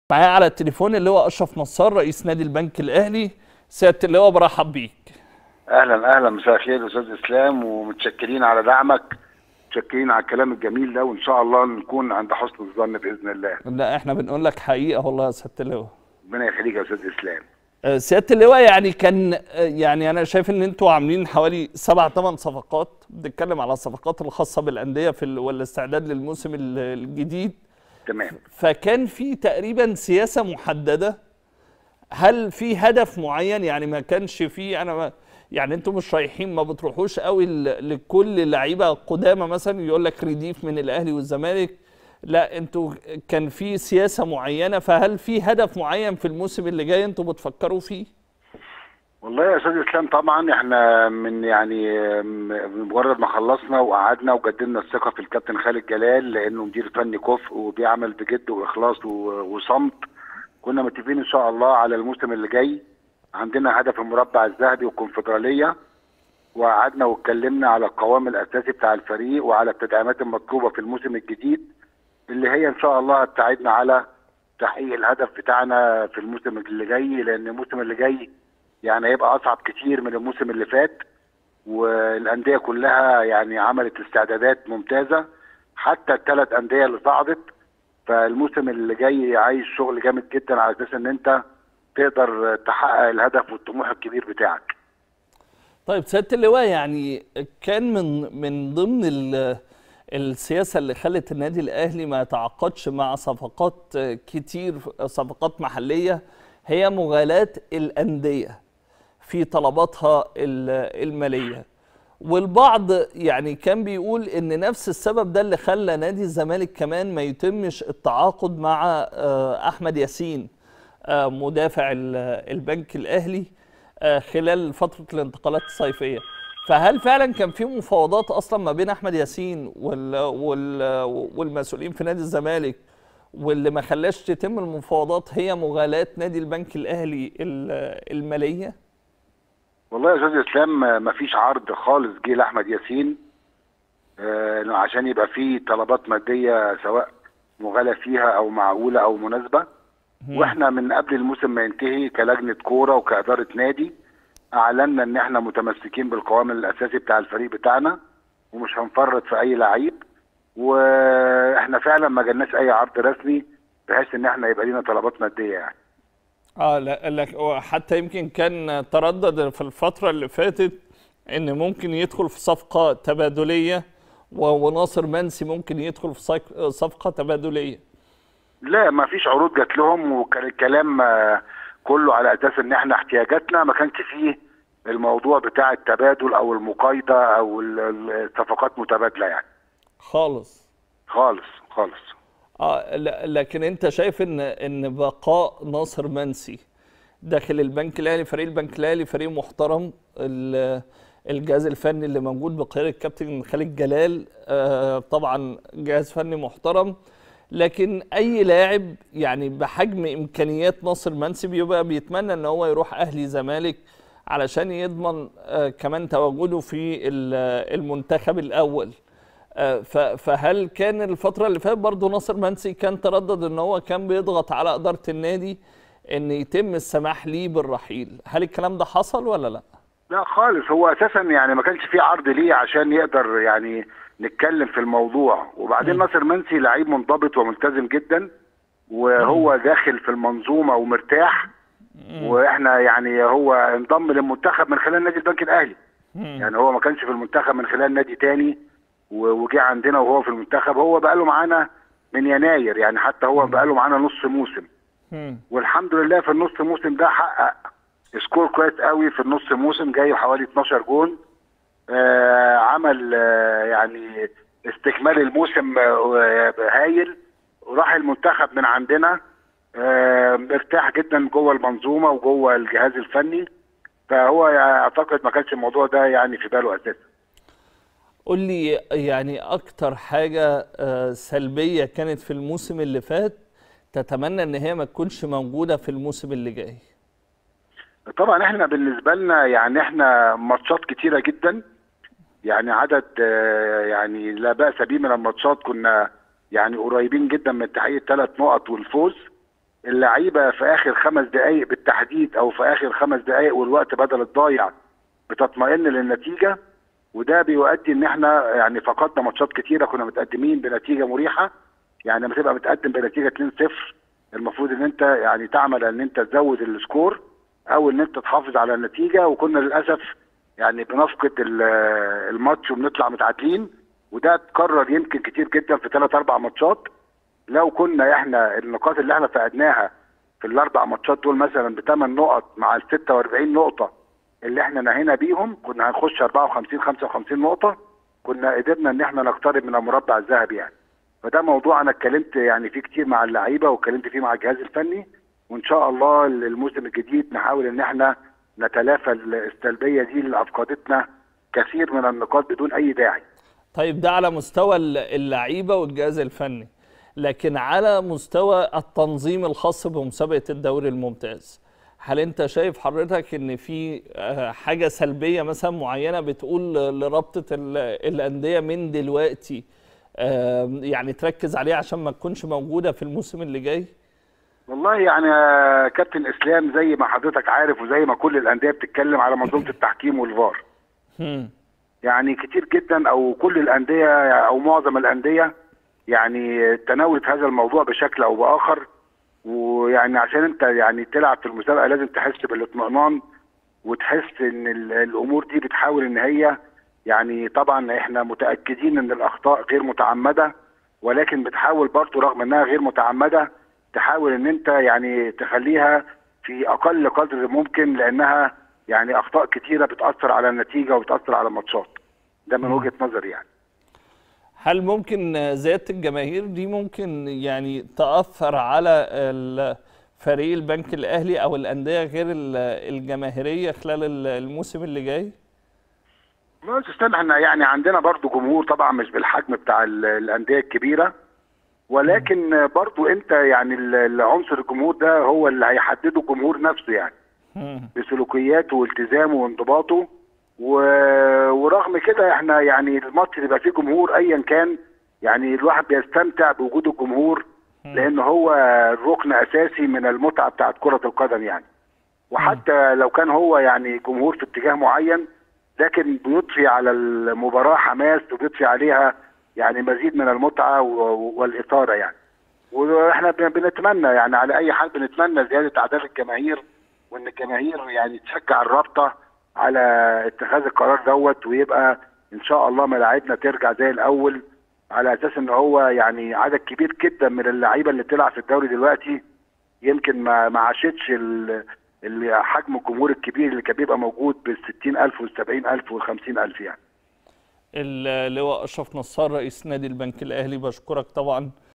معايا على التليفون اللي هو اشرف نصار رئيس نادي البنك الاهلي سياده اللواء برحب بيك اهلا اهلا مساء الخير استاذ اسلام ومتشكرين على دعمك متشكرين على الكلام الجميل ده وان شاء الله نكون عند حسن الظن باذن الله لا احنا بنقول لك حقيقه والله يا سياده اللواء ربنا يخليك يا استاذ اسلام آه، سياده اللواء يعني كان آه، يعني انا شايف ان انتوا عاملين حوالي سبع ثمان صفقات بنتكلم على الصفقات الخاصه بالانديه في ال- والاستعداد للموسم ال- الجديد تمام فكان في تقريبا سياسه محدده هل في هدف معين يعني ما كانش في انا ما يعني انتم مش رايحين ما بتروحوش قوي ل- لكل لعيبه قدامى مثلا يقول لك ريديف من الاهلي والزمالك لا انتوا كان في سياسه معينه فهل في هدف معين في الموسم اللي جاي انتوا بتفكروا فيه؟ والله يا استاذ اسلام طبعا احنا من يعني م- مجرد ما خلصنا وقعدنا وجددنا الثقه في الكابتن خالد جلال لانه مدير فني كفء وبيعمل بجد واخلاص و- وصمت كنا متفقين ان شاء الله على الموسم اللي جاي عندنا هدف المربع الذهبي والكونفدراليه وقعدنا واتكلمنا على القوام الاساسي بتاع الفريق وعلى التدعيمات المطلوبه في الموسم الجديد اللي هي ان شاء الله هتساعدنا على تحقيق الهدف بتاعنا في الموسم اللي جاي لان الموسم اللي جاي يعني هيبقى اصعب كتير من الموسم اللي فات والانديه كلها يعني عملت استعدادات ممتازه حتى الثلاث انديه اللي صعدت فالموسم اللي جاي عايز شغل جامد جدا على اساس ان انت تقدر تحقق الهدف والطموح الكبير بتاعك طيب سياده اللواء يعني كان من من ضمن ال- السياسه اللي خلت النادي الاهلي ما يتعاقدش مع صفقات كتير صفقات محليه هي مغالاه الانديه في طلباتها ال- الماليه والبعض يعني كان بيقول ان نفس السبب ده اللي خلى نادي الزمالك كمان ما يتمش التعاقد مع آه، احمد ياسين آه، مدافع ال- البنك الاهلي آه، خلال فتره الانتقالات الصيفيه فهل فعلا كان في مفاوضات اصلا ما بين احمد ياسين وال وال والمسؤولين في نادي الزمالك واللي ما خلاش تتم المفاوضات هي مغالاه نادي البنك الاهلي ال- الماليه والله يا استاذ اسلام ما فيش عرض خالص جه لاحمد ياسين آه، عشان يبقى فيه طلبات ماديه سواء مغالى فيها او معقوله او مناسبه واحنا من قبل الموسم ما ينتهي كلجنه كوره وكاداره نادي اعلنا ان احنا متمسكين بالقوام الاساسي بتاع الفريق بتاعنا ومش هنفرط في اي لعيب واحنا فعلا ما جالناش اي عرض رسمي بحيث ان احنا يبقى لينا طلبات ماديه يعني اه لا لك حتى يمكن كان تردد في الفترة اللي فاتت ان ممكن يدخل في صفقة تبادلية و- وناصر منسي ممكن يدخل في صيق- صفقة تبادلية لا ما فيش عروض جات لهم وكان الكلام آه، كله على اساس ان احنا احتياجاتنا ما كانش فيه الموضوع بتاع التبادل او المقايضه او ال- ال- الصفقات متبادله يعني خالص خالص خالص اه لا- لكن انت شايف ان ان بقاء ناصر منسي داخل البنك الاهلي فريق البنك الاهلي فريق محترم ال- الجهاز الفني اللي موجود بقياده الكابتن خالد جلال آه طبعا جهاز فني محترم لكن اي لاعب يعني بحجم امكانيات ناصر منسي بيبقى بيتمنى ان هو يروح اهلي زمالك علشان يضمن آه كمان تواجده في ال- المنتخب الاول آه، ف- فهل كان الفترة اللي فاتت برضه ناصر منسي كان تردد ان هو كان بيضغط على إدارة النادي ان يتم السماح ليه بالرحيل هل الكلام ده حصل ولا لا؟ لا خالص هو اساسا يعني ما كانش فيه عرض ليه عشان يقدر يعني نتكلم في الموضوع وبعدين ناصر منسي لعيب منضبط وملتزم جدا وهو داخل في المنظومه ومرتاح واحنا يعني هو انضم للمنتخب من خلال نادي البنك الاهلي يعني هو ما كانش في المنتخب من خلال نادي تاني و- وجه عندنا وهو في المنتخب هو بقاله معانا من يناير يعني حتى هو بقاله معانا نص موسم مم. والحمد لله في النص موسم ده حقق سكور كويس قوي في النص موسم جاي حوالي 12 جون آه عمل آه يعني استكمال الموسم آه هايل وراح المنتخب من عندنا آه مرتاح جدا جوه المنظومه وجوه الجهاز الفني فهو اعتقد ما كانش الموضوع ده يعني في باله اساسا قول لي يعني اكتر حاجة آه، سلبية كانت في الموسم اللي فات تتمنى ان هي ما تكونش موجودة في الموسم اللي جاي طبعا احنا بالنسبه لنا يعني احنا ماتشات كتيره جدا يعني عدد آه، يعني لا باس به من الماتشات كنا يعني قريبين جدا من تحقيق ثلاث نقط والفوز اللعيبه في اخر خمس دقائق بالتحديد او في اخر خمس دقائق والوقت بدل الضايع بتطمئن للنتيجه وده بيؤدي ان احنا يعني فقدنا ماتشات كتيره كنا متقدمين بنتيجه مريحه يعني لما تبقى متقدم بنتيجه 2-0 المفروض ان انت يعني تعمل ان انت تزود السكور او ان انت تحافظ على النتيجه وكنا للاسف يعني بنفقد ال- الماتش وبنطلع متعادلين وده اتكرر يمكن كتير جدا في ثلاث اربع ماتشات لو كنا احنا النقاط اللي احنا فقدناها في الاربع ماتشات دول مثلا بثمان نقط مع ال 46 نقطه اللي احنا نهينا بيهم كنا هنخش 54 55 نقطه كنا قدرنا ان احنا نقترب من المربع الذهبي يعني فده موضوع انا اتكلمت يعني فيه كتير مع اللعيبه واتكلمت فيه مع الجهاز الفني وان شاء الله الموسم الجديد نحاول ان احنا نتلافى السلبيه دي اللي افقدتنا كثير من النقاط بدون اي داعي طيب ده على مستوى اللعيبه والجهاز الفني لكن على مستوى التنظيم الخاص بمسابقه الدوري الممتاز هل انت شايف حضرتك ان في آه، حاجه سلبيه مثلا معينه بتقول لرابطه ال- الانديه من دلوقتي آه، يعني تركز عليها عشان ما تكونش موجوده في الموسم اللي جاي والله يعني يا كابتن اسلام زي ما حضرتك عارف وزي ما كل الانديه بتتكلم على منظومه التحكيم والفار هم. يعني كتير جدا او كل الانديه او معظم الانديه يعني تناولت هذا الموضوع بشكل او باخر ويعني عشان انت يعني تلعب في المسابقه لازم تحس بالاطمئنان وتحس ان ال- الامور دي بتحاول ان هي يعني طبعا احنا متاكدين ان الاخطاء غير متعمده ولكن بتحاول برضه رغم انها غير متعمده تحاول ان انت يعني تخليها في اقل قدر ممكن لانها يعني اخطاء كتيره بتاثر على النتيجه وبتاثر على الماتشات ده من وجهه نظري يعني هل ممكن زياده الجماهير دي ممكن يعني تاثر على ال- فريق البنك الاهلي او الانديه غير ال- الجماهيريه خلال ال- الموسم اللي جاي بس استنى احنا يعني عندنا برضو جمهور طبعا مش بالحجم بتاع ال- الانديه الكبيره ولكن برضو انت يعني ال- العنصر الجمهور ده هو اللي هيحدده الجمهور نفسه يعني هم. بسلوكياته والتزامه وانضباطه و... ورغم كده احنا يعني الماتش اللي يبقى فيه جمهور ايا كان يعني الواحد بيستمتع بوجود الجمهور لان هو ركن اساسي من المتعه بتاعت كره القدم يعني وحتى لو كان هو يعني جمهور في اتجاه معين لكن بيضفي على المباراه حماس وبيضفي عليها يعني مزيد من المتعه و- والاثاره يعني واحنا بن- بنتمنى يعني على اي حال بنتمنى زياده اعداد الجماهير وان الجماهير يعني تشجع الرابطه على اتخاذ القرار دوت ويبقى ان شاء الله ملاعبنا ترجع زي الاول على اساس ان هو يعني عدد كبير جدا من اللعيبه اللي بتلعب في الدوري دلوقتي يمكن ما ما عاشتش ال- ال- حجم الجمهور الكبير اللي كان بيبقى موجود بال 60000 وال 70000 وال 50000 يعني اللواء اشرف نصار رئيس نادي البنك الاهلي بشكرك طبعا